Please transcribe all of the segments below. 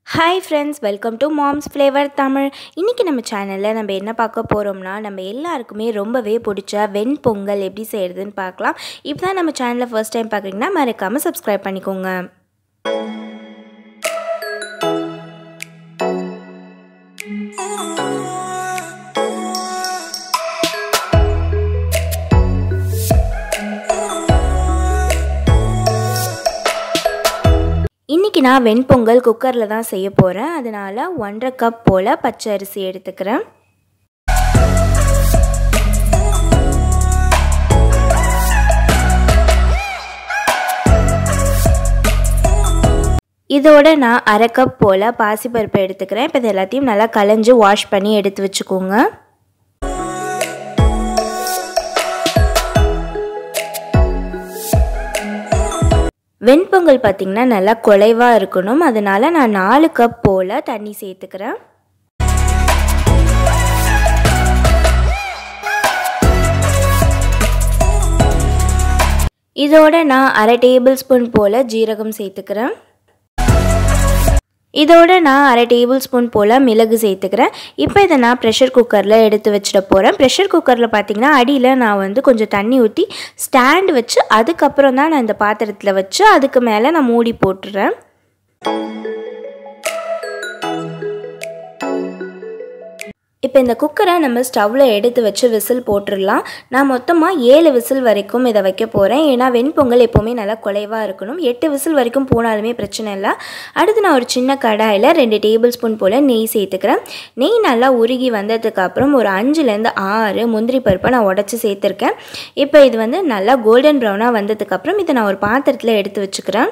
hi friends welcome to mom's flavour Tamil இன்றைக்கி நம்ம சேனலில் நம்ம என்ன பார்க்க போகிறோம்னா நம்ம எல்லாருக்குமே ரொம்பவே பிடிச்ச வெண்பொங்கல் எப்படி செய்கிறதுன்னு பார்க்கலாம் இப்போ தான் நம்ம சேனலை ஃபர்ஸ்ட் டைம் பார்க்குறீங்கன்னா மறக்காமல் சப்ஸ்கிரைப் பண்ணிக்கோங்க இன்றைக்கி நான் வெண்பொங்கல் குக்கரில் தான் செய்ய போகிறேன் அதனால் ஒன்றரை கப் போல் பச்சை அரிசி எடுத்துக்கிறேன் இதோட நான் அரை கப் போல் பாசிப்பருப்பு எடுத்துக்கிறேன் இப்போ இது எல்லாத்தையும் நல்லா களைஞ்சு வாஷ் பண்ணி எடுத்து வச்சுக்கோங்க வெண்பொங்கல் பார்த்திங்கன்னா நல்லா குலைவாக இருக்கணும் அதனால் நான் நாலு கப் போல் தண்ணி சேர்த்துக்கிறேன் இதோட நான் அரை டேபிள் ஸ்பூன் போல் ஜீரகம் சேர்த்துக்கிறேன் இதோட நான் அரை டேபிள் ஸ்பூன் போல் மிளகு சேர்த்துக்கிறேன் இப்போ இதை நான் ப்ரெஷர் குக்கரில் எடுத்து வச்சிட போகிறேன் ப்ரெஷர் குக்கரில் பார்த்திங்கன்னா அடியில் நான் வந்து கொஞ்சம் தண்ணி ஊற்றி ஸ்டாண்ட் வச்சு அதுக்கப்புறம் தான் நான் இந்த பாத்திரத்தில் வச்சு அதுக்கு மேலே நான் மூடி போட்டுறேன் இப்போ இந்த குக்கரை நம்ம ஸ்டவ்வில் எடுத்து வச்சு விசில் போட்டுடலாம் நான் மொத்தமாக ஏழு விசில் வரைக்கும் இதை வைக்க போகிறேன் ஏன்னா வெண்பொங்கல் எப்போவுமே நல்லா குலைவாக இருக்கணும் எட்டு விசில் வரைக்கும் போனாலுமே பிரச்சனை இல்லை அடுத்து நான் ஒரு சின்ன கடாயில் ரெண்டு டேபிள் ஸ்பூன் போல் நெய் சேர்த்துக்கிறேன் நெய் நல்லா உருகி வந்ததுக்கப்புறம் ஒரு அஞ்சுலேருந்து ஆறு முந்திரி பருப்பை நான் உடச்சி சேர்த்துருக்கேன் இப்போ இது வந்து நல்லா கோல்டன் ப்ரௌனாக வந்ததுக்கப்புறம் இதை நான் ஒரு பாத்திரத்தில் எடுத்து வச்சுக்கிறேன்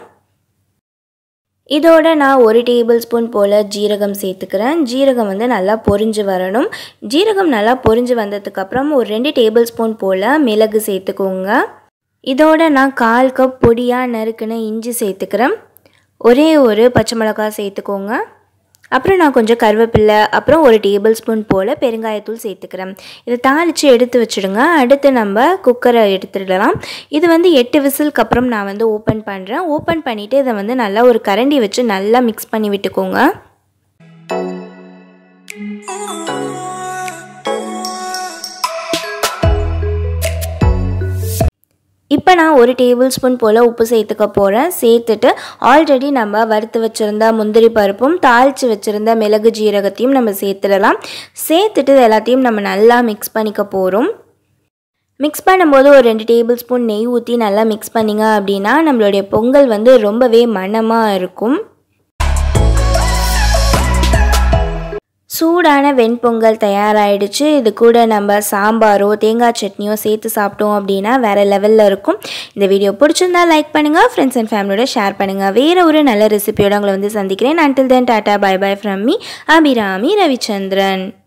இதோட நான் ஒரு டேபிள் ஸ்பூன் போல் ஜீரகம் சேர்த்துக்கிறேன் ஜீரகம் வந்து நல்லா பொரிஞ்சு வரணும் ஜீரகம் நல்லா பொரிஞ்சு வந்ததுக்கப்புறம் ஒரு ரெண்டு டேபிள் ஸ்பூன் போல் மிளகு சேர்த்துக்கோங்க இதோட நான் கால் கப் பொடியாக நறுக்குன இஞ்சி சேர்த்துக்கிறேன் ஒரே ஒரு பச்சை மிளகாய் சேர்த்துக்கோங்க அப்புறம் நான் கொஞ்சம் கருவேப்பில்லை அப்புறம் ஒரு டேபிள் ஸ்பூன் போல் பெருங்காயத்தூள் சேர்த்துக்கிறேன் இதை தாளித்து எடுத்து வச்சுடுங்க அடுத்து நம்ம குக்கரை எடுத்துடலாம் இது வந்து எட்டு விசிலுக்கு அப்புறம் நான் வந்து ஓப்பன் பண்ணுறேன் ஓப்பன் பண்ணிவிட்டு இதை வந்து நல்லா ஒரு கரண்டி வச்சு நல்லா மிக்ஸ் பண்ணி விட்டுக்கோங்க இப்போ நான் ஒரு டேபிள் ஸ்பூன் போல் உப்பு சேர்த்துக்க போகிறேன் சேர்த்துட்டு ஆல்ரெடி நம்ம வறுத்து வச்சுருந்த முந்திரி பருப்பும் தாளித்து வச்சுருந்த மிளகு ஜீரகத்தையும் நம்ம சேர்த்துடலாம் சேர்த்துட்டு இது எல்லாத்தையும் நம்ம நல்லா மிக்ஸ் பண்ணிக்க போகிறோம் மிக்ஸ் பண்ணும்போது ஒரு ரெண்டு டேபிள் ஸ்பூன் நெய் ஊற்றி நல்லா மிக்ஸ் பண்ணிங்க அப்படின்னா நம்மளுடைய பொங்கல் வந்து ரொம்பவே மணமாக இருக்கும் சூடான வெண்பொங்கல் தயாராகிடுச்சு இது கூட நம்ம சாம்பாரோ தேங்காய் சட்னியோ சேர்த்து சாப்பிட்டோம் அப்படின்னா வேறு லெவலில் இருக்கும் இந்த வீடியோ பிடிச்சிருந்தா லைக் பண்ணுங்கள் ஃப்ரெண்ட்ஸ் அண்ட் ஃபேமிலியோட ஷேர் பண்ணுங்கள் வேறு ஒரு நல்ல ரெசிபியோட உங்களை வந்து சந்திக்கிறேன் until then tata bye bye from me Abirami Ravichandran